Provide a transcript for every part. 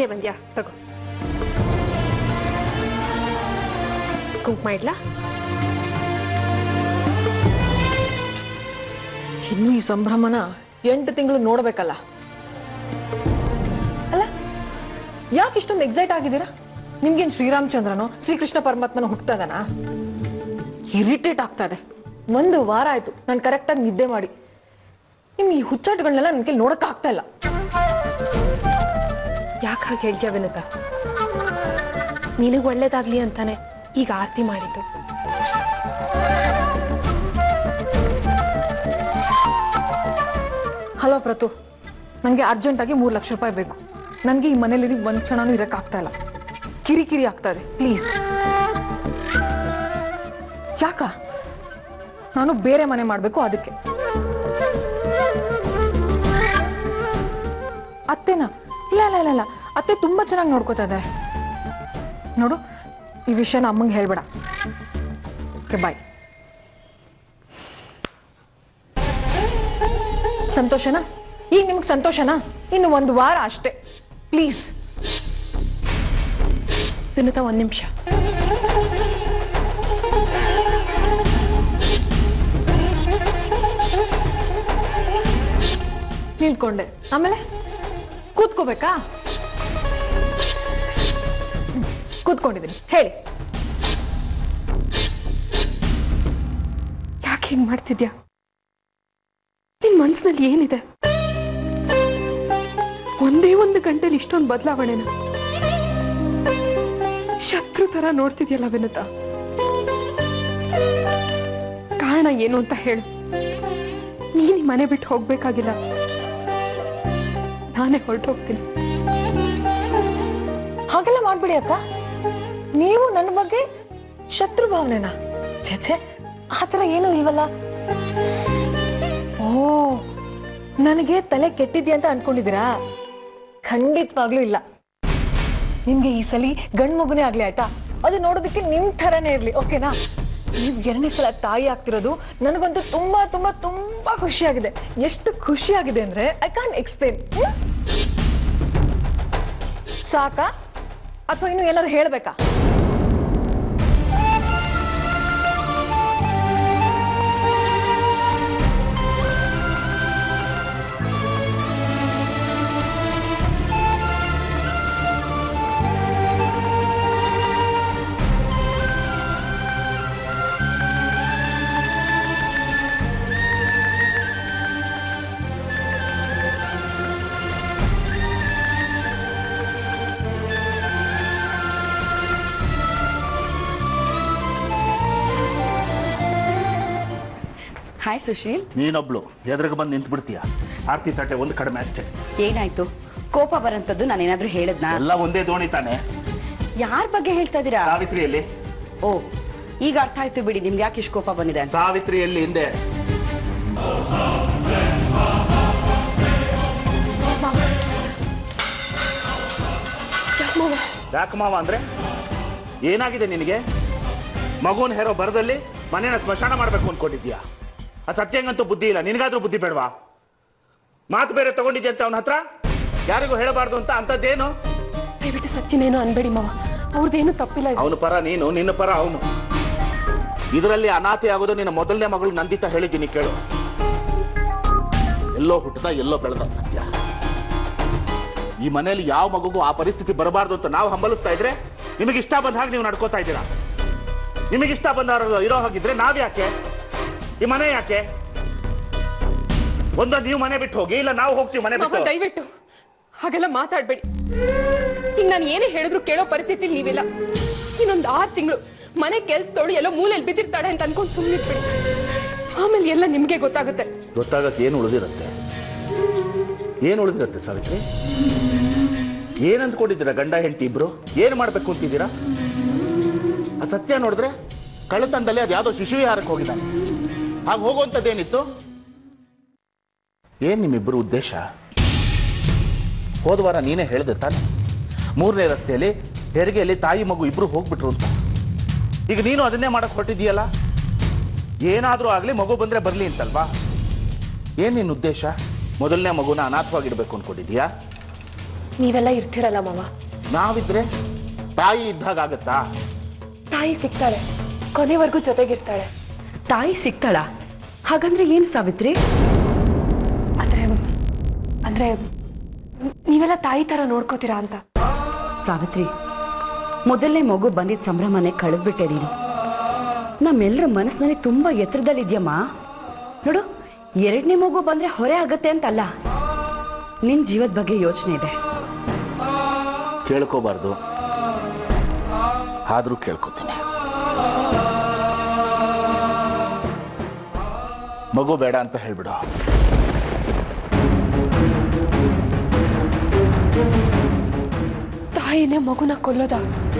ನೀನೇ ಬಂದ್ಯಾ ತಗೋ ಕುಂಕುಮ ಇಡ್ಲಾ ಇನ್ನು ಈ ಸಂಭ್ರಮನ ಎಂಟು ತಿಂಗಳು ನೋಡ್ಬೇಕಲ್ಲ ಅಲ್ಲ ಯಾಕೆ ಇಷ್ಟೊಂದು ಎಕ್ಸೈಟ್ ಆಗಿದ್ದೀರಾ ನಿಮ್ಗೇನು ಶ್ರೀರಾಮಚಂದ್ರನೋ ಶ್ರೀಕೃಷ್ಣ ಪರಮಾತ್ಮನ ಹುಟ್ಟುತ್ತದನಾ ಇರಿಟೇಟ್ ಆಗ್ತಾ ಇದೆ ಒಂದು ವಾರ ಆಯ್ತು ನಾನು ಕರೆಕ್ಟಾಗಿ ನಿದ್ದೆ ಮಾಡಿ ನಿಮ್ ಈ ಹುಚ್ಚಾಟಗಳನ್ನೆಲ್ಲ ನನ್ನ ಕೈಲಿ ನೋಡಕ್ ಆಗ್ತಾ ಇಲ್ಲ ಯಾಕೆ ಹಾಗೆ ಹೇಳ್ತೀಯ ವಿನುತ ನಿನಗೆ ಒಳ್ಳೇದಾಗ್ಲಿ ಅಂತಾನೆ ಈಗ ಆರತಿ ಮಾಡಿದ್ದು ಹಲೋ ಪ್ರತು ನನಗೆ ಅರ್ಜೆಂಟಾಗಿ ಮೂರು ಲಕ್ಷ ರೂಪಾಯಿ ಬೇಕು ನನಗೆ ಈ ಮನೇಲಿ ಒಂದು ಕ್ಷಣನೂ ಇರೋಕ್ಕಾಗ್ತಾ ಇಲ್ಲ ಕಿರಿಕಿರಿ ಆಗ್ತಾ ಇದೆ ಪ್ಲೀಸ್ ಯಾಕ ನಾನು ಬೇರೆ ಮನೆ ಮಾಡಬೇಕು ಅದಕ್ಕೆ ಅತ್ತೆನಾ ಇಲ್ಲ ಇಲ್ಲ ಇಲ್ಲ ಇಲ್ಲ ಅತ್ತೆ ತುಂಬ ಚೆನ್ನಾಗಿ ನೋಡ್ಕೋತಾ ಇದ್ದಾರೆ ನೋಡು ಈ ವಿಷಯನ ಅಮ್ಮಂಗೆ ಹೇಳ್ಬೇಡ ಓಕೆ ಬಾಯ್ ಸಂತೋಷನಾ ಈಗ ನಿಮ್ಗೆ ಸಂತೋಷನಾ ಇನ್ನು ಒಂದು ವಾರ ಅಷ್ಟೇ ಪ್ಲೀಸ್ ವಿನುತ ಒಂದು ನಿಮಿಷ ನಿಂತ್ಕೊಂಡೆ ಆಮೇಲೆ ಕೂತ್ಕೋಬೇಕಾ ಹ್ಮ್, ಕೂತ್ಕೊಂಡಿದ್ದೀನಿ ಹೇಳಿ ಯಾಕೆ ಹಿಂಗೆ ಮಾಡ್ತಿದ್ಯಾ ನಿನ್ ಮನ್ಸಿನಲ್ಲಿ ಏನಿದೆ ಒಂದೇ ಒಂದು ಗಂಟೆಲಿ ಇಷ್ಟೊಂದು ಬದಲಾವಣೆನ ಶತ್ರು ತರ ನೋಡ್ತಿದ್ಯಲ್ಲ ವಿನುತ ಕಾರಣ ಏನು ಅಂತ ಹೇಳು ನೀನ್ ಈ ಮನೆ ಬಿಟ್ಟು ಹೋಗ್ಬೇಕಾಗಿಲ್ಲ ನಾನೇ ಹೊರಟೋಗ್ತೀನಿ ಹಾಗೆಲ್ಲ ಮಾಡ್ಬಿಡಿ ಅಕ್ಕ ನೀವು ನನ್ನ ಬಗ್ಗೆ ಶತ್ರು ಭಾವನೆನಾ ಛೇ ಛೇ ಆ ಥರ ಏನೂ ಇಲ್ವಲ್ಲ ಓ ನನಗೆ ತಲೆ ಕೆಟ್ಟಿದ್ಯಾ ಅಂತ ಅನ್ಕೊಂಡಿದ್ದೀರಾ ಖಂಡಿತವಾಗ್ಲೂ ಇಲ್ಲ ನಿಮ್ಗೆ ಈ ಸಲ ಗಂಡು ಮಗುನೇ ಆಗ್ಲಿ ಆಯ್ತಾ ಅದು ನೋಡೋದಕ್ಕೆ ನಿಮ್ ಥರನೇ ಇರ್ಲಿ ಓಕೆನಾ ನೀವು ಎರಡನೇ ಸಲ ತಾಯಿ ಆಗ್ತಿರೋದು ನನಗಂತೂ ತುಂಬಾ ತುಂಬಾ ತುಂಬಾ ಖುಷಿಯಾಗಿದೆ ಎಷ್ಟು ಖುಷಿಯಾಗಿದೆ ಅಂದ್ರೆ ಐ ಕಾಂಟ್ ಎಕ್ಸ್ಪ್ಲೇನ್ ಸಾಕಾ ಅಥವಾ ಇನ್ನು ಏನಾದ್ರು ಹೇಳ್ಬೇಕಾ ಹಾಯ್ ಸುಶೀಲ್ ನೀನೊಬ್ಳು ಎದುರಿಗೆ ಬಂದು ನಿಂತು ಬಿಡ್ತೀಯ ಆರ್ತಿ ತಟ್ಟೆ ಒಂದು ಕಡಿಮೆ ಅಷ್ಟೇ ಏನಾಯ್ತು ಕೋಪ ಬರಂತದ್ದು ನಾನೇನಾದ್ರೂ ಹೇಳದ್ನಾ ಎಲ್ಲ ಒಂದೇ ದೋಣಿ ತಾನೆ ಯಾರ ಬಗ್ಗೆ ಹೇಳ್ತಾ ಇದ್ದೀರಾ ಸಾವಿತ್ರಿಯಲ್ಲಿ ಓ ಈಗ ಅರ್ಥ ಆಯ್ತು ಬಿಡಿ ನಿಮ್ಗೆ ಯಾಕೆ ಇಷ್ಟು ಕೋಪ ಬಂದಿದೆ ಅಂತ ಸಾವಿತ್ರಿಯಲ್ಲಿ ಹಿಂದೆ ಯಾಕೆ ಮಾವ ಅಂದ್ರೆ ಏನಾಗಿದೆ ನಿನಗೆ ಮಗುನ ಹೆರೋ ಬರದಲ್ಲಿ ಮನೇನ ಸ್ಮಶಾನ ಮಾಡಬೇಕು ಅನ್ಕೊಂಡಿದ್ಯಾ ಆ ಸತ್ಯಂಗಂತೂ ಬುದ್ಧಿ ಇಲ್ಲ ನಿನಗಾದ್ರೂ ಬುದ್ಧಿ ಬೇಡವಾ ಮಾತು ಬೇರೆ ತಗೊಂಡಿದ್ಯಾ ಅಂತ ಅವನ ಹತ್ರ ಯಾರಿಗೂ ಹೇಳಬಾರ್ದು ಅಂತ ಅಂಥದ್ದೇನು ದಯವಿಟ್ಟು ಸಚ್ಚಿನೇನು ಅನ್ಬೇಡಿ ಮಾವ ಅವ್ರದ್ದೇನು ತಪ್ಪಿಲ್ಲ ಇದು. ಅವನ ಪರ ನೀನು ನಿನ್ನ ಪರ ಅವನು ಇದರಲ್ಲಿ ಅನಾಥೆ ಆಗೋದು ನಿನ್ನ ಮೊದಲನೇ ಮಗಳು ನಂದಿತ ಹೇಳಿದ್ದೀನಿ ಕೇಳು ಎಲ್ಲೋ ಹುಟ್ಟದ ಎಲ್ಲೋ ಬೆಳೆದ ಸತ್ಯ ಈ ಮನೆಯಲ್ಲಿ ಯಾವ ಮಗುಗೂ ಆ ಪರಿಸ್ಥಿತಿ ಬರಬಾರ್ದು ಅಂತ ನಾವು ಹಂಬಲಿಸ್ತಾ ಇದ್ರೆ ನಿಮಗೆ ಇಷ್ಟ ಬಂದ ಹಾಗೆ ನೀವು ನಡ್ಕೋತಾ ಇದ್ದೀರಾ ನಿಮಗೆ ಇಷ್ಟ ಬಂದ ಇರೋ ಹಾಗಿದ್ರೆ ನಾವ್ ಯಾಕೆ ಈ ಮನೆ ಯಾಕೆ ಒಂದ ನೀವು ಮನೆ ಬಿಟ್ಟು ಹೋಗಿ ಇಲ್ಲ ನಾವು ಹೋಗ್ತೀವಿ ಮನೆ ಮಾವ ಬಿಟ್ಟು ದಯವಿಟ್ಟು ಹಾಗೆಲ್ಲ ಮಾತಾಡ್ಬೇಡಿ ಈಗ ನಾನು ಏನೇ ಹೇಳಿದ್ರು ಕೇಳೋ ಪರಿಸ್ಥಿತಿ ನೀವಿಲ್ಲ ಇನ್ನೊಂದು ಆರು ತಿಂಗಳು ಮನೆ ಕೆಲ್ಸದವಳು ಎಲ್ಲೋ ಮೂಲೆಯಲ್ಲಿ ಬಿದ್ದಿರ್ತಾಳೆ ಅಂತ ಅನ್ಕೊಂಡು ಸುಮ್ಮನಿಟ್ಬಿಡಿ ಆಮೇಲೆ ಎಲ್ಲ ನಿಮ್ಗೆ ಗೊತ್ತಾಗುತ್ತೆ ಗೊತ್ತಾಗಕ್ಕೆ ಏನು ಉಳಿದಿರುತ್ತೆ ಏನು ಉಳಿದಿರುತ್ತೆ ಸಾವಿತ್ರಿ ಏನ್ ಅಂದ್ಕೊಂಡಿದ್ದೀರಾ ಗಂಡ ಹೆಂಡತಿ ಇಬ್ರು ಏನು ಮಾಡ್ಬೇಕು ಅಂತಿದ್ದೀರಾ ಆ ಸತ್ಯ ನೋಡಿದ್ರೆ ಕಳ್ಳತನದಲ್ಲಿ ಅದು ಯಾವುದೋ ಶಿಶುವಿಹಾರಕ್ಕೆ ಹೋಗಿದ್ದಾನೆ ಹಾಗೆ ಹೋಗುವಂಥದ್ದೇನಿತ್ತು ಏನ್ ನಿಮ್ಮಿಬ್ಬರು ಉದ್ದೇಶ ಹೋದ ವಾರ ನೀನೇ ಹೇಳಿದೆ ತಾನೆ ಮೂರನೇ ರಸ್ತೆಯಲ್ಲಿ ಹೆರಿಗೆಯಲ್ಲಿ ತಾಯಿ ಮಗು ಇಬ್ರು ಹೋಗ್ಬಿಟ್ರು ಅಂತ ಈಗ ನೀನು ಅದನ್ನೇ ಮಾಡಕ್ ಹೊರಟಿದೀಯಲ್ಲ ಏನಾದರೂ ಆಗಲಿ ಮಗು ಬಂದರೆ ಬರಲಿ ಅಂತಲ್ವಾ ಏನು ನಿನ್ನ ಉದ್ದೇಶ ಮೊದಲನೇ ಮಗುನ ಅನಾಥವಾಗಿಡ್ಬೇಕು ಅನ್ಕೊಂಡಿದ್ಯಾ ನೀವೆಲ್ಲ ಇರ್ತಿರಲ್ಲ ಮಾವ ನಾವಿದ್ರೆ ತಾಯಿ ಇದ್ದಾಗ ಆಗತ್ತಾ ತಾಯಿ ಸಿಗ್ತಾಳೆ ಕೊನೆವರೆಗೂ ಜೊತೆಗಿರ್ತಾಳೆ ತಾಯಿ ಸಿಗ್ತಾಳ ಹಾಗಂದ್ರೆ ಏನು ಸಾವಿತ್ರಿ ಅಂದ್ರೆ ಅಂದ್ರೆ ನೀವೆಲ್ಲ ತಾಯಿ ತರ ನೋಡ್ಕೋತೀರಾ ಅಂತ ಸಾವಿತ್ರಿ ಮೊದಲನೇ ಮಗು ಬಂದಿದ್ದ ಸಂಭ್ರಮನೆ ಕಳೆದ್ಬಿಟ್ಟೆ ನೀನು ನಮ್ಮೆಲ್ಲರ ಮನಸ್ಸಿನಲ್ಲಿ ತುಂಬ ಎತ್ತರದಲ್ಲಿದ್ಯಮ್ಮ ನೋಡು ಎರಡನೇ ಮಗು ಬಂದ್ರೆ ಹೊರೆ ಆಗತ್ತೆ ಅಂತಲ್ಲ ನಿನ್ ಜೀವದ ಬಗ್ಗೆ ಯೋಚನೆ ಇದೆ ಕೇಳ್ಕೋಬಾರ್ದು ಆದರೂ ಕೇಳ್ಕೊತೀನಿ ಮಗು ಬೇಡ ಅಂತ ಹೇಳ್ಬಿಡು ತಾಯಿನೇ ಮಗುನ ಕೊಲ್ಲೋದ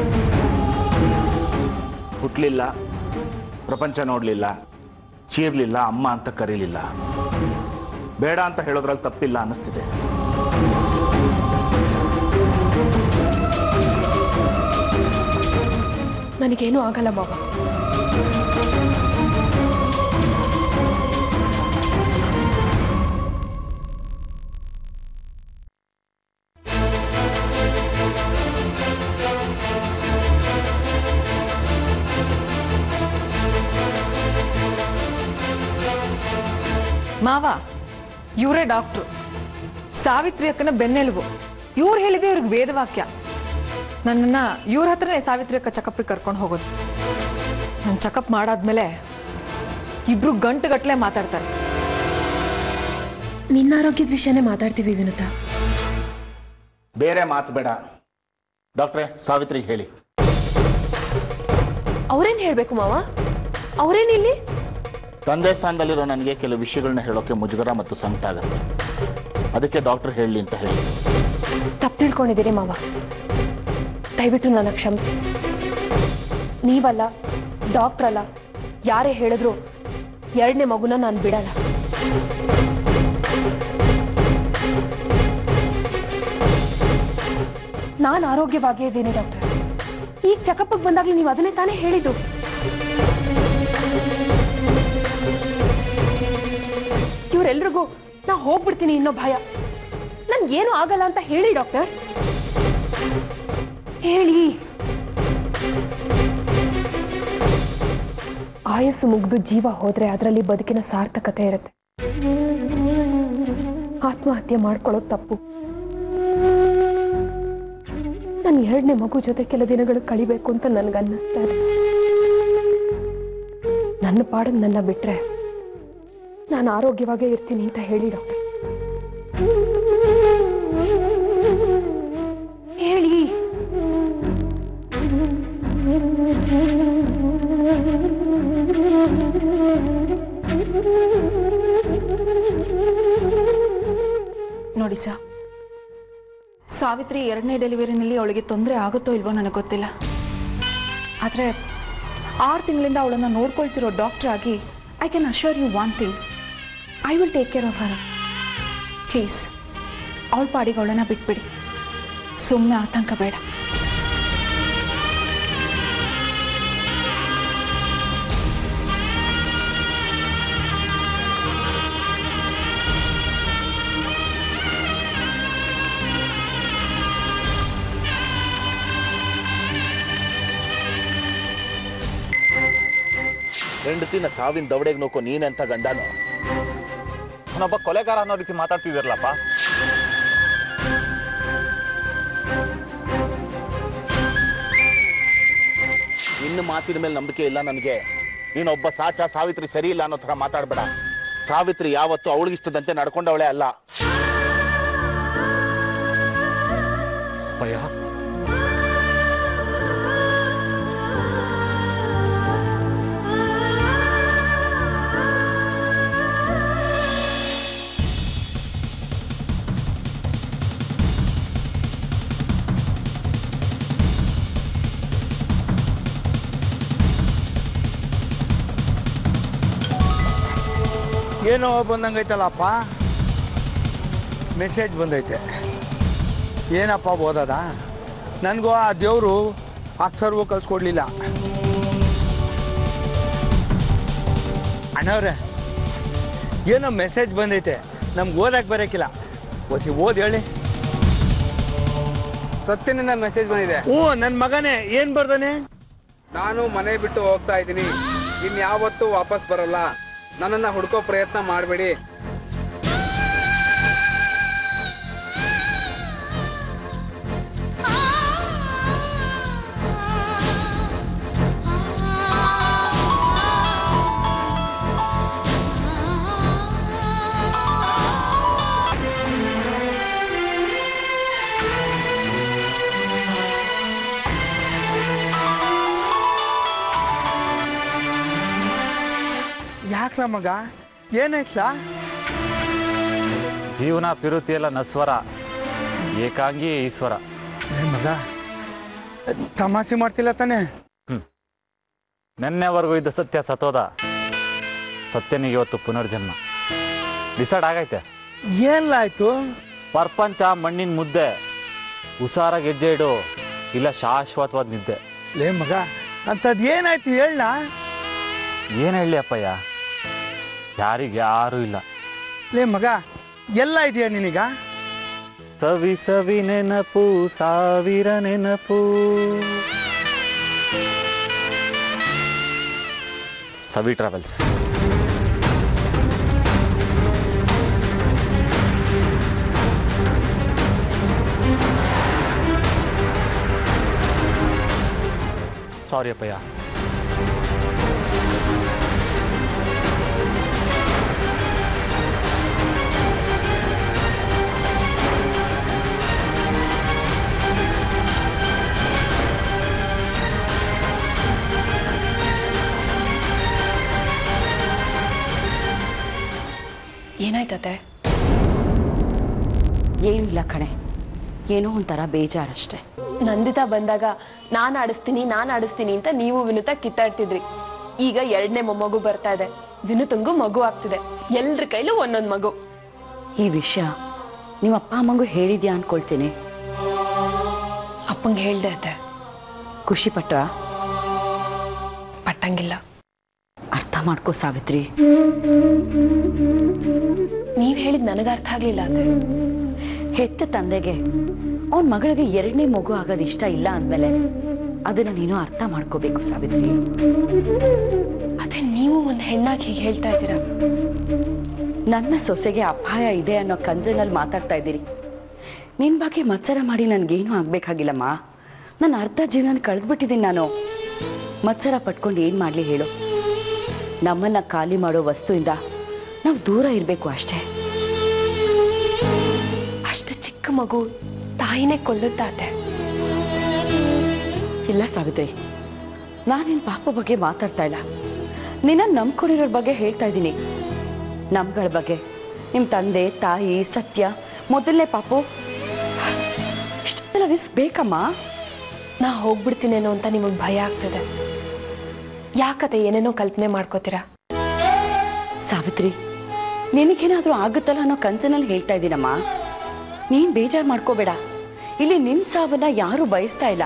ಹುಟ್ಟಲಿಲ್ಲ ಪ್ರಪಂಚ ನೋಡಲಿಲ್ಲ ಚೀರ್ಲಿಲ್ಲ ಅಮ್ಮ ಅಂತ ಕರೀಲಿಲ್ಲ ಬೇಡ ಅಂತ ಹೇಳೋದ್ರಲ್ಲಿ ತಪ್ಪಿಲ್ಲ ಅನ್ನಿಸ್ತಿದೆ ನನಗೇನು ಆಗಲ್ಲ ಮಾವ ಮಾವ ಇವರೇ ಡಾಕ್ಟ್ರು ಸಾವಿತ್ರಿ ಅಕ್ಕನ ಬೆನ್ನೆಲುಬು ಇವ್ರು ಹೇಳಿದೆ ಇವ್ರಿಗೆ ವೇದವಾಕ್ಯ ನನ್ನನ್ನ ಇವ್ರ ಹತ್ರನೇ ಸಾವಿತ್ರಿ ಅಕ್ಕ ಚೆಕಪ್ಪಿಗೆ ಕರ್ಕೊಂಡು ಹೋಗೋದು ನಾನು ಚೆಕಪ್ ಮಾಡಾದ್ಮೇಲೆ ಇಬ್ರು ಗಂಟುಗಟ್ಟಲೆ ಮಾತಾಡ್ತಾರೆ ನಿನ್ನ ಆರೋಗ್ಯದ ವಿಷಯನೇ ಮಾತಾಡ್ತೀವಿ ವಿನುತಾ ಬೇರೆ ಮಾತು ಬೇಡ ಡಾಕ್ಟ್ರೇ ಸಾವಿತ್ರಿ ಹೇಳಿ ಅವ್ರೇನ್ ಹೇಳ್ಬೇಕು ಮಾವ ಅವ್ರೇನಿಲ್ಲಿ ತಂದೆ ಸ್ಥಾನದಲ್ಲಿರೋ ನನಗೆ ಕೆಲವು ವಿಷಯಗಳನ್ನ ಹೇಳೋಕೆ ಮುಜುಗರ ಮತ್ತು ಸಂಕಟ ಆಗುತ್ತೆ ಅದಕ್ಕೆ ಡಾಕ್ಟರ್ ಹೇಳಲಿ ಅಂತ ಹೇಳಿ ತಪ್ಪು ತಿಳ್ಕೊಂಡಿದ್ದೀರಿ ಮಾವ ದಯವಿಟ್ಟು ನನ್ನ ಕ್ಷಮಿಸಿ ನೀವಲ್ಲ ಡಾಕ್ಟ್ರ್ ಅಲ್ಲ ಯಾರೇ ಹೇಳಿದ್ರು ಎರಡನೇ ಮಗುನ ನಾನು ಬಿಡಲ್ಲ ನಾನು ಆರೋಗ್ಯವಾಗೇ ಇದ್ದೀನಿ ಡಾಕ್ಟರ್ ಈಗ ಚೆಕಪ್ಗೆ ಬಂದಾಗಲೂ ನೀವು ಅದನ್ನೇ ತಾನೇ ಹೇಳಿದ್ದು ಇವರೆಲ್ರಿಗೂ ನಾ ಹೋಗ್ಬಿಡ್ತೀನಿ ಇನ್ನೋ ಭಯ ನನ್ಗೇನು ಆಗಲ್ಲ ಅಂತ ಹೇಳಿ ಡಾಕ್ಟರ್ ಹೇಳಿ ಆಯಸ್ಸು ಮುಗ್ದು ಜೀವ ಹೋದ್ರೆ ಅದರಲ್ಲಿ ಬದುಕಿನ ಸಾರ್ಥಕತೆ ಇರುತ್ತೆ ಆತ್ಮಹತ್ಯೆ ಮಾಡ್ಕೊಳ್ಳೋದು ತಪ್ಪು ನನ್ನ ಎರಡನೇ ಮಗು ಜೊತೆ ಕೆಲ ದಿನಗಳು ಕಳಿಬೇಕು ಅಂತ ನನ್ಗನ್ನಿಸ್ತಾ ಇದೆ ನನ್ನ ಪಾಡಿಗೆ ನನ್ನ ಬಿಟ್ರೆ ನಾನು ಆರೋಗ್ಯವಾಗೇ ಇರ್ತೀನಿ ಅಂತ ಹೇಳಿ ಡಾಕ್ಟರ್ ಹೇಳಿ ನೋಡಿ ಸಾ ಸಾವಿತ್ರಿ ಎರಡನೇ ಡೆಲಿವರಿನಲ್ಲಿ ಅವಳಿಗೆ ತೊಂದರೆ ಆಗುತ್ತೋ ಇಲ್ವೋ ನನಗೆ ಗೊತ್ತಿಲ್ಲ ಆದರೆ ಆರು ತಿಂಗಳಿಂದ ಅವಳನ್ನು ನೋಡ್ಕೊಳ್ತಿರೋ ಡಾಕ್ಟರ್ ಆಗಿ I can assure you one thing I will take care of her please ಅವಳ ಪಾಡಿಗೆ ಅವಳನ್ನು ಬಿಟ್ಬಿಡಿ ಸುಮ್ಮನೆ ಆತಂಕ ಬೇಡ ಹೆಂಡತಿನ ಸಾವಿನ ದವಡೆಗೆ ನೋಕೋ ನೀನೆಂತ ಗಂಡನು ಅವನೊಬ್ಬ ಕೊಲೆಗಾರ ಅನ್ನೋ ರೀತಿ ಮಾತಾಡ್ತಿದ್ದೀರಲ್ಲಪ್ಪ ಇನ್ನು ಮಾತಿನ ಮೇಲೆ ನಂಬಿಕೆ ಇಲ್ಲ ನನಗೆ ನೀನೊಬ್ಬ ಸಾಚ ಸಾವಿತ್ರಿ ಸರಿ ಇಲ್ಲ ಅನ್ನೋ ಥರ ಮಾತಾಡಬೇಡ ಸಾವಿತ್ರಿ ಯಾವತ್ತು ಅವಳಿಗಿಷ್ಟದಂತೆ ನಡ್ಕೊಂಡವಳೆ ಅಲ್ಲ ಭಯ ಏನೋ ಬಂದಂಗೈತಲ್ಲಪ್ಪ ಮೆಸೇಜ್ ಬಂದೈತೆ ಏನಪ್ಪ ಓದದ ನನಗೂ ಆ ದೇವರು ಅಕ್ಷರವೂ ಕಳ್ಸ್ಕೊಡ್ಲಿಲ್ಲ ಅಣ್ಣವ್ರೆ ಏನೋ ಮೆಸೇಜ್ ಬಂದೈತೆ ನಮ್ಗೆ ಓದಕ್ಕೆ ಬರೋಕ್ಕಿಲ್ಲ ಓದಿ ಓದಿ ಹೇಳಿ ಸತ್ಯನಿಂದ ಮೆಸೇಜ್ ಬಂದಿದೆ ಓ ನನ್ನ ಮಗನೇ ಏನ್ ಬರ್ದಾನೆ ನಾನು ಮನೆ ಬಿಟ್ಟು ಹೋಗ್ತಾ ಇದ್ದೀನಿ ಇನ್ಯಾವತ್ತೂ ವಾಪಸ್ ಬರಲ್ಲ ನನ್ನನ್ನು ಹುಡ್ಕೋ ಪ್ರಯತ್ನ ಮಾಡಬೇಡಿ ಯಾಕ್ಲ ಮಗ ಏನಾಯ್ತಲ್ಲ ಜೀವನ ಪಿರುತಿ ಎಲ್ಲ ನಸ್ವರ ಏಕಾಂಗಿ ಈಶ್ವರ ಏ ಮಗ ತಮಾಷೆ ಮಾಡ್ತಿಲ್ಲ ತಾನೆ ನಿನ್ನೆವರೆಗೂ ಇದ್ದ ಸತ್ಯ ಸತೋದ ಸತ್ಯನಿಗೆ ಇವತ್ತು ಪುನರ್ಜನ್ಮ ಡಿಸೈಡ್ ಆಗೈತೆ ಏನ್ಲ ಆಯ್ತು ಪ್ರಪಂಚ ಮಣ್ಣಿನ ಮುದ್ದೆ ಹುಷಾರ ಗೆಜ್ಜೆ ಇಡು ಇಲ್ಲ ಶಾಶ್ವತವಾದ ನಿದ್ದೆ ಲೇ ಮಗ ಅಂಥದ್ದು ಏನಾಯ್ತು ಹೇಳ ಏನು ಹೇಳಿ ಅಪ್ಪಯ್ಯ ಯಾರಿಗೆ ಯಾರೂ ಇಲ್ಲ ಲೇ ಮಗ ಎಲ್ಲ ಇದೆಯಾ ನಿನಗ ಸವಿ ಸವಿ ನೆನಪು ಸಾವಿರ ನೆನಪು ಸವಿ ಟ್ರಾವೆಲ್ಸ್ ಸಾರಿ ಅಪ್ಪಯ್ಯ ಏನಾಯ್ತತೆ ಏನೂ ಇಲ್ಲ ಕಣೆ ಏನೋ ಒಂಥರ ಬೇಜಾರಷ್ಟೆ ನಂದಿತಾ ಬಂದಾಗ ನಾನು ಆಡಿಸ್ತೀನಿ ನಾನು ಆಡಿಸ್ತೀನಿ ಅಂತ ನೀವು ವಿನುತ ಕಿತ್ತಾಡ್ತಿದ್ರಿ ಈಗ ಎರಡನೇ ಮೊಮ್ಮಗು ಬರ್ತಾ ಇದೆ ವಿನುತಂಗೂ ಮಗು ಆಗ್ತಿದೆ ಎಲ್ರ ಕೈಲೂ ಒಂದೊಂದು ಮಗು ಈ ವಿಷಯ ನಿಮ್ಮ ಅಪ್ಪ ಅಮ್ಮಂಗೂ ಹೇಳಿದ್ಯಾ ಅನ್ಕೊಳ್ತೀನಿ ಅಪ್ಪಂಗೆ ಹೇಳ್ದೆ ಅತ್ತೆ ಖುಷಿ ಪಟ್ಟ ಪಟ್ಟಂಗಿಲ್ಲ ಅರ್ಥ ಮಾಡ್ಕೋ ಸಾವಿತ್ರಿ ನೀವ್ ಹೇಳಿದ್ ನನಗ ಅರ್ಥ ಆಗ್ಲಿಲ್ಲ ಅತ್ತೆ ಹೆತ್ತ ತಂದೆಗೆ ಅವನ ಮಗಳಿಗೆ ಎರಡನೇ ಮಗು ಆಗೋದು ಇಷ್ಟ ಇಲ್ಲ ಅಂದಮೇಲೆ ಅದನ್ನ ನೀನು ಅರ್ಥ ಮಾಡ್ಕೋಬೇಕು ಸಾವಿತ್ರಿ ಅದೇ ನೀವು ಒಂದ್ ಹೆಣ್ಣಾಗಿ ಹೀಗೆ ಹೇಳ್ತಾ ಇದ್ದೀರಾ ನನ್ನ ಸೊಸೆಗೆ ಅಪಾಯ ಇದೆ ಅನ್ನೋ ಕನ್ಸನಲ್ಲಿ ಮಾತಾಡ್ತಾ ಇದ್ದೀರಿ ನಿನ್ನ ಬಗ್ಗೆ ಮತ್ಸರ ಮಾಡಿ ನನಗೇನು ಆಗಬೇಕಾಗಿಲ್ಲಮ್ಮ ನಾನು ಅರ್ಧ ಜೀವನ ಕಳೆದ್ಬಿಟ್ಟಿದ್ದೀನಿ ನಾನು ಮತ್ಸರ ಪಟ್ಕೊಂಡು ಏನು ಮಾಡಲಿ ಹೇಳು ನಮ್ಮನ್ನು ಖಾಲಿ ಮಾಡೋ ವಸ್ತುವಿಂದ ನಾವು ದೂರ ಇರಬೇಕು ಅಷ್ಟೇ ಅಷ್ಟು ಚಿಕ್ಕ ಮಗು ತಾಯಿನೇ ಕೊಲ್ಲುತ್ತಾ ಅತ್ತೆ ಇಲ್ಲ ಸಾವಿತ್ರಿ ನಾನು ನಿನ್ನ ಪಾಪ ಬಗ್ಗೆ ಮಾತಾಡ್ತಾ ಇಲ್ಲ ನಿನ್ನ ನಂಬ್ಕೊಂಡಿರೋರ ಬಗ್ಗೆ ಹೇಳ್ತಾ ಇದ್ದೀನಿ ನಮ್ಗಳ ಬಗ್ಗೆ ನಿಮ್ಮ ತಂದೆ ತಾಯಿ ಸತ್ಯ ಮೊದಲನೇ ಪಾಪು ಇಷ್ಟೆಲ್ಲ ರಿಸ್ಕ್ ಬೇಕಮ್ಮ ನಾ ಹೋಗ್ಬಿಡ್ತೀನೇನೋ ಅಂತ ನಿಮಗೆ ಭಯ ಆಗ್ತದೆ ಯಾಕತೆ ಏನೇನೋ ಕಲ್ಪನೆ ಮಾಡ್ಕೋತೀರಾ ಸಾವಿತ್ರಿ ನಿನಗೇನಾದರೂ ಆಗುತ್ತಲ್ಲ ಅನ್ನೋ ಕನ್ಸಿನಲ್ಲಿ ಹೇಳ್ತಾ ಇದ್ದೀನಮ್ಮ ನೀನು ಬೇಜಾರು ಮಾಡ್ಕೋಬೇಡ ಇಲ್ಲಿ ನಿನ್ನ ಸಾವನ್ನ ಯಾರೂ ಬಯಸ್ತಾ ಇಲ್ಲ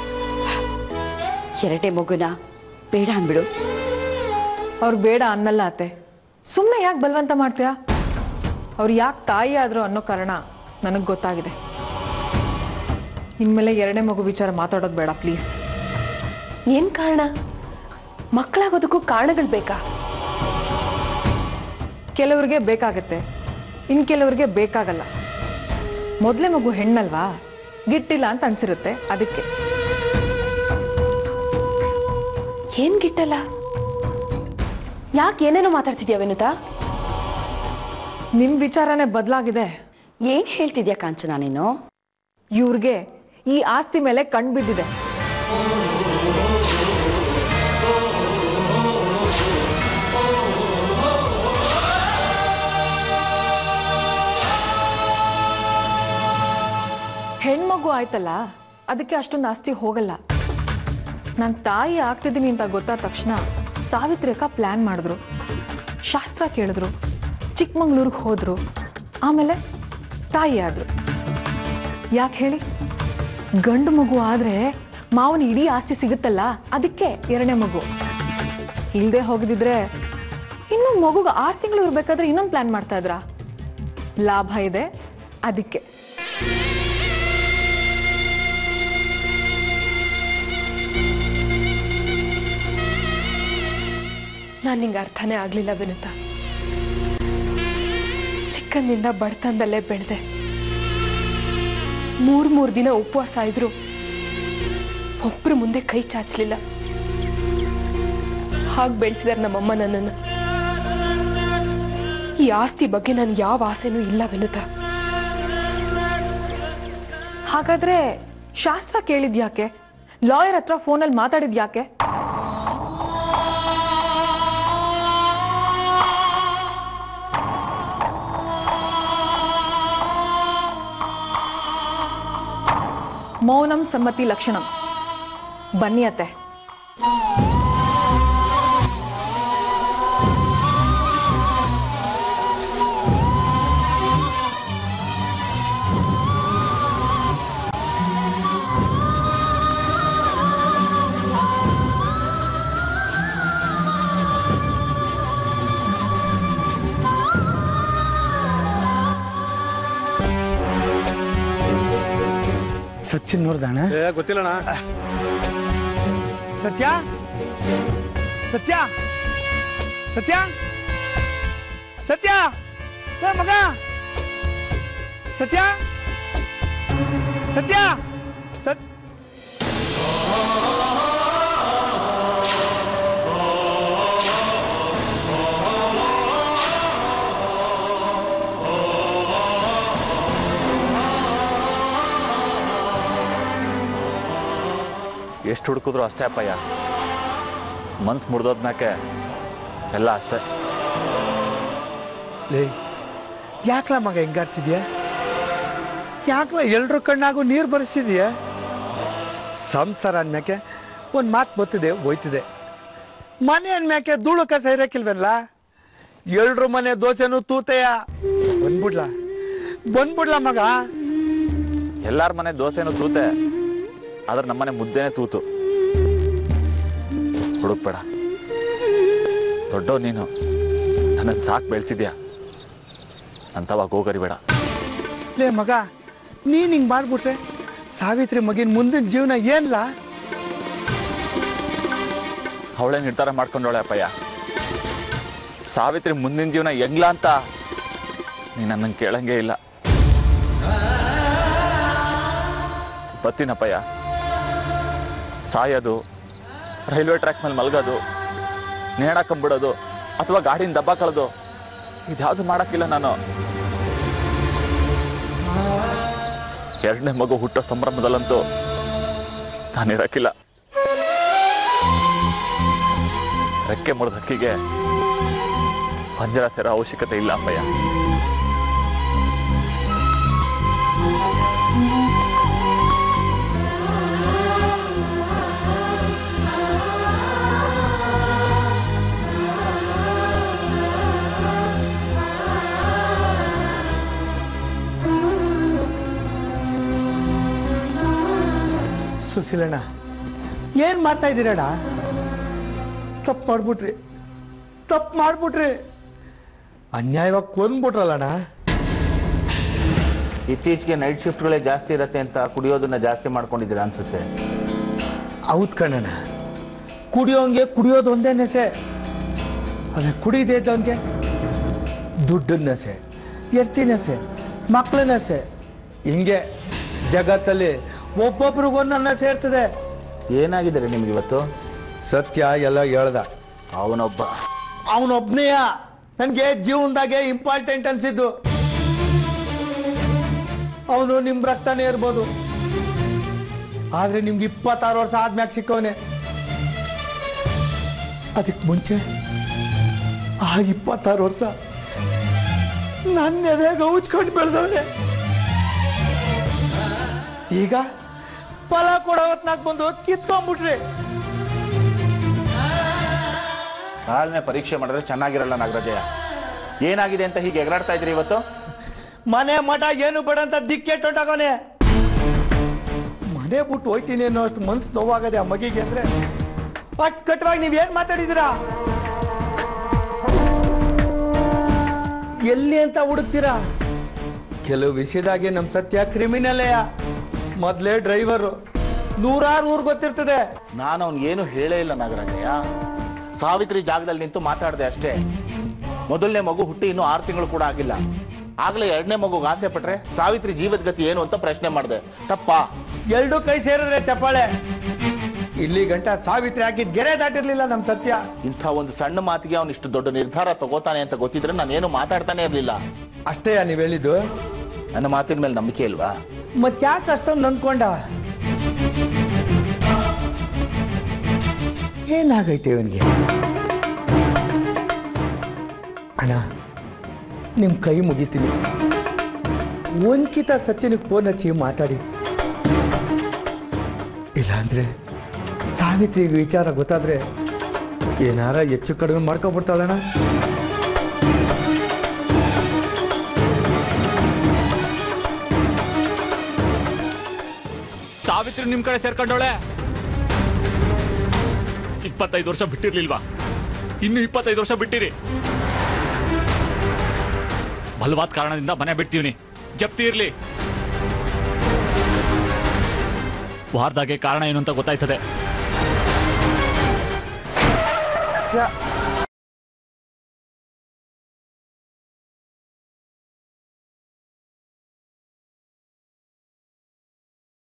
ಎರಡೇ ಮಗುನ ಬೇಡ ಅಂದ್ಬಿಡು ಅವ್ರು ಬೇಡ ಅನ್ನಲ್ಲ ಅತ್ತೆ ಸುಮ್ಮನೆ ಯಾಕೆ ಬಲವಂತ ಮಾಡ್ತೀಯಾ ಅವ್ರು ಯಾಕೆ ತಾಯಿ ಆದ್ರು ಅನ್ನೋ ಕಾರಣ ನನಗೆ ಗೊತ್ತಾಗಿದೆ ಇನ್ಮೇಲೆ ಎರಡನೇ ಮಗು ವಿಚಾರ ಮಾತಾಡೋದು ಬೇಡ ಪ್ಲೀಸ್ ಏನ್ ಕಾರಣ ಮಕ್ಕಳಾಗೋದಕ್ಕೂ ಕಾರಣಗಳು ಬೇಕಾ ಕೆಲವ್ರಿಗೆ ಬೇಕಾಗತ್ತೆ ಇನ್ನು ಕೆಲವ್ರಿಗೆ ಬೇಕಾಗಲ್ಲ ಮೊದಲೇ ಮಗು ಹೆಣ್ಣಲ್ವಾ ಗಿಟ್ಟಿಲ್ಲ ಅಂತ ಅನ್ಸಿರುತ್ತೆ ಅದಕ್ಕೆ ಏನ್ ಗಿಟ್ಟಲ್ಲ ಯಾಕೆ ಏನೇನೋ ಮಾತಾಡ್ತಿದ್ಯಾ ವಿನುತಾ ನಿಮ್ಮ ವಿಚಾರನೇ ಬದಲಾಗಿದೆ ಏನು ಹೇಳ್ತಿದ್ಯಾ ಕಾಂಚನ ನೀನು ಇವ್ರಿಗೆ ಈ ಆಸ್ತಿ ಮೇಲೆ ಕಣ್ ಬಿದ್ದಿದೆ ಹೆಣ್ಮಗು ಆಯ್ತಲ್ಲ ಅದಕ್ಕೆ ಅಷ್ಟೊಂದು ಆಸ್ತಿ ಹೋಗಲ್ಲ ನಾನು ತಾಯಿ ಆಗ್ತಿದ್ದೀನಿ ಅಂತ ಗೊತ್ತಾದ ತಕ್ಷಣ ಸಾವಿತ್ರಿ ಅಕ್ಕ ಪ್ಲ್ಯಾನ್ ಮಾಡಿದ್ರು ಶಾಸ್ತ್ರ ಕೇಳಿದ್ರು ಚಿಕ್ಕಮಂಗ್ಳೂರಿಗೆ ಹೋದ್ರು ಆಮೇಲೆ ತಾಯಿ ಆದ್ರು ಯಾಕೆ ಹೇಳಿ ಗಂಡು ಮಗು ಆದರೆ ಮಾವನ ಇಡೀ ಆಸ್ತಿ ಸಿಗುತ್ತಲ್ಲ ಅದಕ್ಕೆ ಎರಡನೇ ಮಗು ಇಲ್ಲದೆ ಹೋಗಿದ್ರೆ ಇನ್ನು ಮಗುಗೆ ಆರು ತಿಂಗಳು ಇರಬೇಕಾದ್ರೆ ಇನ್ನೊಂದು ಪ್ಲ್ಯಾನ್ ಮಾಡ್ತಾ ಇದ್ರಾ ಲಾಭ ಇದೆ ಅದಕ್ಕೆ ನಾನು ನಿಂಗೆ ಅರ್ಥನೇ ಆಗಲಿಲ್ಲ ವಿನುತ ಚಿಕ್ಕಂದಿಂದ ಬಡತನದಲ್ಲೇ ಬೆಳೆದೆ ಮೂರು ಮೂರು ದಿನ ಉಪವಾಸ ಇದ್ರು ಒಬ್ರು ಮುಂದೆ ಕೈ ಚಾಚಲಿಲ್ಲ ಹಾಗೆ ಬೆಳೆಸಿದಾರೆ ನಮ್ಮಮ್ಮ ನನ್ನನ್ನು ಈ ಆಸ್ತಿ ಬಗ್ಗೆ ನನ್ಗೆ ಯಾವ ಆಸೆನೂ ಇಲ್ಲ ವಿನುತ ಹಾಗಾದ್ರೆ ಶಾಸ್ತ್ರ ಕೇಳಿದ್ಯಾಕೆ ಲಾಯರ್ ಹತ್ರ ಫೋನಲ್ಲಿ ಮಾತಾಡಿದ್ಯಾಕೆ ಮೌನಂ ಸಮ್ಮತಿ ಲಕ್ಷಣಂ ಬನ್ನಿ ಅತ್ತೆ ಸಚಿನ್ ನೋಡ್ದಾಣ ಗೊತ್ತಿಲ್ಲಣ್ಣ ಸತ್ಯ ಸತ್ಯ ಸತ್ಯ ಸತ್ಯ ಏ ಮಗ ಸತ್ಯ ಸತ್ಯ ಸತ್ ಎಷ್ಟು ಹುಡುಕಿದ್ರು ಅಷ್ಟೇ ಅಪ್ಪಯ್ಯ ಮನ್ಸು ಮುರಿದೋದ್ಮ್ಯಾಕೆ ಎಲ್ಲ ಅಷ್ಟೇ ಲೇ ಯಾಕ್ಲ ಮಗ ಹೆಂಗಾಡ್ತಿದ್ಯಾ ಯಾಕ್ಲ ಎಲ್ರ ಕಣ್ಣಾಗೂ ನೀರು ಬರೆಸಿದ್ಯ ಸಂಸಾರ ಅಂದ್ಮ್ಯಾಕೆ ಒಂದು ಮಾತು ಬರ್ತದೆ ಹೋಯ್ತದೆ ಮನೆ ಅಂದ್ಮ್ಯಾಕೆ ಧೂಳು ಕಸ ಇರಕ್ಕಿಲ್ವಲ್ಲ ಎಲ್ರ ಮನೆ ದೋಸೆನೂ ತೂತೆಯ ಬಂದ್ಬಿಡ್ಲ ಬಂದ್ಬಿಡ್ಲ ಮಗ ಎಲ್ಲಾರ ಮನೆ ದೋಸೆನೂ ತೂತೆ ಆದ್ರೆ ನಮ್ಮನೆ ಮುದ್ದೆನೇ ತೂತು ಹುಡುಕ್ಬೇಡ ದೊಡ್ಡವ್ ನೀನು ನನ್ನನ್ನು ಸಾಕು ಬೆಳೆಸಿದ್ಯಾ ಅಂತವಾಗ ಹೋಗರಿಬೇಡ ಲೇ ಮಗ ನೀನ್ ಹಿಂಗ್ ಮಾಡ್ಬಿಟ್ರೆ ಸಾವಿತ್ರಿ ಮಗಿನ ಮುಂದಿನ ಜೀವನ ಏನ್ಲ ಅವಳೇ ನಿರ್ಧಾರ ಮಾಡ್ಕೊಂಡವಳೆ ಅಪ್ಪಯ್ಯ ಸಾವಿತ್ರಿ ಮುಂದಿನ ಜೀವನ ಹೆಂಗ್ಲ ಅಂತ ನೀ ನನ್ನನ್ನು ಕೇಳಂಗೇ ಇಲ್ಲ ಬರ್ತೀನಪ್ಪಯ್ಯ ಸಾಯೋದು ರೈಲ್ವೆ ಟ್ರ್ಯಾಕ್ ಮೇಲೆ ಮಲಗೋದು ನೇಣಾಕೊಂಬಿಡೋದು ಅಥವಾ ಗಾಡಿನ ದಬ್ಬ ಕಳೆದು ಇದ್ಯಾವುದು ಮಾಡೋಕ್ಕಿಲ್ಲ ನಾನು ಎರಡನೇ ಮಗು ಹುಟ್ಟೋ ಸಂಭ್ರಮದಲ್ಲಂತೂ ನಾನಿರಕ್ಕಿಲ್ಲ ರೆಕ್ಕೆ ಮುರಿದ ಹಕ್ಕಿಗೆ ಪಂಜರ ಸೇರೋ ಅವಶ್ಯಕತೆ ಇಲ್ಲ ಅಪ್ಪಯ್ಯ ಸುಶೀಲಣ್ಣ ಏನ್ ಮಾಡ್ತಾ ಇದ್ದೀರಣ್ಣ ತಪ್ಪು ಮಾಡ್ಬಿಟ್ರಿ ತಪ್ಪು ಮಾಡ್ಬಿಟ್ರಿ ಅನ್ಯಾಯವಾಗಿ ಕೊಂದ್ಬಿಟ್ರಲ್ಲಣ್ಣ ಇತ್ತೀಚೆಗೆ ನೈಟ್ ಶಿಫ್ಟ್ಗಳೇ ಜಾಸ್ತಿ ಇರತ್ತೆ ಅಂತ ಕುಡಿಯೋದನ್ನ ಜಾಸ್ತಿ ಮಾಡ್ಕೊಂಡಿದ್ದೀರಾ ಅನ್ಸುತ್ತೆ ಹೌದ್ ಕಣ್ಣಣ್ಣ ಕುಡಿಯೋಂಗೆ ಕುಡಿಯೋದು ಒಂದೇ ನೆಸೆ ಅದೇ ಕುಡಿದೇ ಇದ್ದವನ್ಗೆ ದುಡ್ಡು ನೆಸೆ ಎರ್ತಿ ನೆಸೆ ಮಕ್ಳ ನೆಸೆ ಹಿಂಗೆ ಜಗತ್ತಲ್ಲಿ ಒಬ್ಬೊಬ್ರಿಗೊಂದು ನೆಸೆ ಇರ್ತದೆ ಏನಾಗಿದ್ದಾರೆ ನಿಮ್ಗೆ ಇವತ್ತು ಸತ್ಯ ಎಲ್ಲ ಹೇಳ್ದ ಅವನೊಬ್ಬ ಅವನೊಬ್ನೆಯ ನನಗೆ ಜೀವನದಾಗೆ ಇಂಪಾರ್ಟೆಂಟ್ ಅನ್ಸಿದ್ದು ಅವನು ನಿಮ್ ರಕ್ತನೇ ಇರ್ಬೋದು ಆದ್ರೆ ನಿಮ್ಗೆ ಇಪ್ಪತ್ತಾರು ವರ್ಷ ಆದ್ಮ್ಯಾಗ ಸಿಕ್ಕವನೆ ಅದಕ್ಕೆ ಮುಂಚೆ ಆ ಇಪ್ಪತ್ತಾರು ವರ್ಷ ನನ್ನ ಎದೆಗ ಉಚ್ಕೊಂಡು ಬೆಳೆದವನೆ ಈಗ ಫಲ ಕೊಡೋ ಹೊತ್ನಾಗ ಬಂದು ಕಿತ್ತೊಂಬಿಟ್ರಿ ತಾಳ್ಮೆ ಪರೀಕ್ಷೆ ಮಾಡಿದ್ರೆ ಚೆನ್ನಾಗಿರಲ್ಲ ನಾಗರಾಜಯ್ಯ ಏನಾಗಿದೆ ಅಂತ ಹೀಗೆ ಎಗರಾಡ್ತಾ ಇದ್ರಿ ಇವತ್ತು ಮನೆ ಮಠ ಏನು ಬೇಡ ಅಂತ ದಿಕ್ಕೆಟ್ಟೊಟ್ಟಾಗವನೆ ಮನೆ ಬಿಟ್ಟು ಹೋಯ್ತೀನಿ ಅನ್ನೋ ಅಷ್ಟು ಮನ್ಸು ನೋವಾಗದೆ ಆ ಮಗಿಗೆ ಅಂದ್ರೆ ಅಷ್ಟು ಕಟ್ಟವಾಗಿ ನೀವೇನ್ ಮಾತಾಡಿದ್ದೀರಾ ಎಲ್ಲಿ ಅಂತ ಹುಡುಕ್ತೀರಾ ಕೆಲವು ವಿಷಯದಾಗೆ ನಮ್ಮ ಸತ್ಯ ಕ್ರಿಮಿನಲೆಯ ಮೊದಲೇ ಡ್ರೈವರು ನೂರಾರು ಊರ್ ಗೊತ್ತಿರ್ತದೆ ನಾನು ಅವ್ನಿಗೇನು ಹೇಳೇ ಇಲ್ಲ ನಾಗರಾಜಯ್ಯ ಸಾವಿತ್ರಿ ಜಾಗದಲ್ಲಿ ನಿಂತು ಮಾತಾಡಿದೆ ಅಷ್ಟೇ ಮೊದಲನೇ ಮಗು ಹುಟ್ಟಿ ಇನ್ನೂ ಆರು ತಿಂಗಳು ಕೂಡ ಆಗಿಲ್ಲ ಆಗಲೇ ಎರಡನೇ ಮಗುಗೆ ಆಸೆ ಪಟ್ರೆ ಸಾವಿತ್ರಿ ಜೀವದ ಗತಿ ಏನು ಅಂತ ಪ್ರಶ್ನೆ ಮಾಡಿದೆ ತಪ್ಪಾ ಎರಡು ಕೈ ಸೇರಿದ್ರೆ ಚಪ್ಪಾಳೆ ಇಲ್ಲಿ ಗಂಟ ಸಾವಿತ್ರಿ ಹಾಕಿದ್ ಗೆರೆ ದಾಟಿರ್ಲಿಲ್ಲ ನಮ್ ಸತ್ಯ ಇಂಥ ಒಂದು ಸಣ್ಣ ಮಾತಿಗೆ ಅವನು ಇಷ್ಟು ದೊಡ್ಡ ನಿರ್ಧಾರ ತಗೋತಾನೆ ಅಂತ ಗೊತ್ತಿದ್ರೆ ನಾನೇನು ಮಾತಾಡ್ತಾನೆ ಇರಲಿಲ್ಲ ಅಷ್ಟೇ ನೀವ್ ಹೇಳಿದ್ದು ನನ್ನ ಮಾತಿನ ಮೇಲೆ ನಂಬಿಕೆ ಇಲ್ವಾ ಮತ್ ಯಾಕೆ ಅಷ್ಟೊಂದು ನನ್ಕೊಂಡ ಏನಾಗೈತೆ ಇವನ್ಗೆ ಅಣ್ಣ ನಿಮ್ ಕೈ ಮುಗಿತೀನಿ ಒಂದ್ಕಿತ ಸತ್ಯನಿಗೆ ಫೋನ್ ಹಚ್ಚಿ ಮಾತಾಡಿ ಇಲ್ಲಾಂದ್ರೆ ಸಾವಿತ್ರಿಗೆ ವಿಚಾರ ಗೊತ್ತಾದ್ರೆ ಏನಾರ ಹೆಚ್ಚು ಕಡಿಮೆ ಮಾಡ್ಕೊಬಿಡ್ತಾಳಣ್ಣ ಸಾವಿತ್ರಿ ನಿಮ್ ಕಡೆ ಸೇರ್ಕೊಂಡವಳೆ ಇಪ್ಪತ್ತೈದು ವರ್ಷ ಬಿಟ್ಟಿರ್ಲಿಲ್ವಾ ಇನ್ನು ಇಪ್ಪತ್ತೈದು ವರ್ಷ ಬಿಟ್ಟಿರಿ ಬಲವಾದ ಕಾರಣದಿಂದ ಮನೆ ಬಿಡ್ತೀವಿ ಜಪ್ತಿ ಇರ್ಲಿ ವಾರದಾಗೆ ಕಾರಣ ಏನು ಅಂತ ಗೊತ್ತಾಯ್ತದೆ ಛ,